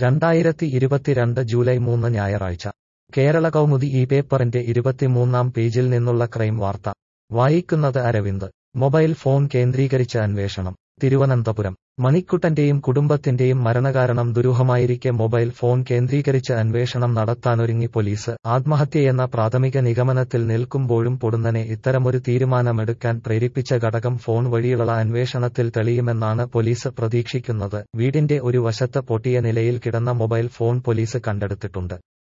രണ്ടായിരത്തി ഇരുപത്തിരണ്ട് ജൂലൈ മൂന്ന് ഞായറാഴ്ച കേരള കൗമുദി ഈ പേപ്പറിന്റെ ഇരുപത്തിമൂന്നാം പേജിൽ നിന്നുള്ള ക്രൈം വാർത്ത വായിക്കുന്നത് അരവിന്ദ് മൊബൈൽ ഫോൺ കേന്ദ്രീകരിച്ച് അന്വേഷണം തിരുവനന്തപുരം മണിക്കുട്ടന്റെയും കുടുംബത്തിന്റെയും മരണകാരണം ദുരൂഹമായിരിക്കെ മൊബൈൽ ഫോൺ കേന്ദ്രീകരിച്ച് അന്വേഷണം നടത്താനൊരുങ്ങി പോലീസ് ആത്മഹത്യയെന്ന പ്രാഥമിക നിഗമനത്തിൽ നിൽക്കുമ്പോഴും പൊടുന്നനെ ഇത്തരമൊരു തീരുമാനമെടുക്കാൻ പ്രേരിപ്പിച്ച ഘടകം ഫോൺ വഴിയുള്ള അന്വേഷണത്തിൽ തെളിയുമെന്നാണ് പോലീസ് പ്രതീക്ഷിക്കുന്നത് വീടിന്റെ ഒരു വശത്ത് പൊട്ടിയ നിലയിൽ കിടന്ന മൊബൈൽ ഫോൺ പോലീസ് കണ്ടെടുത്തിട്ടുണ്ട്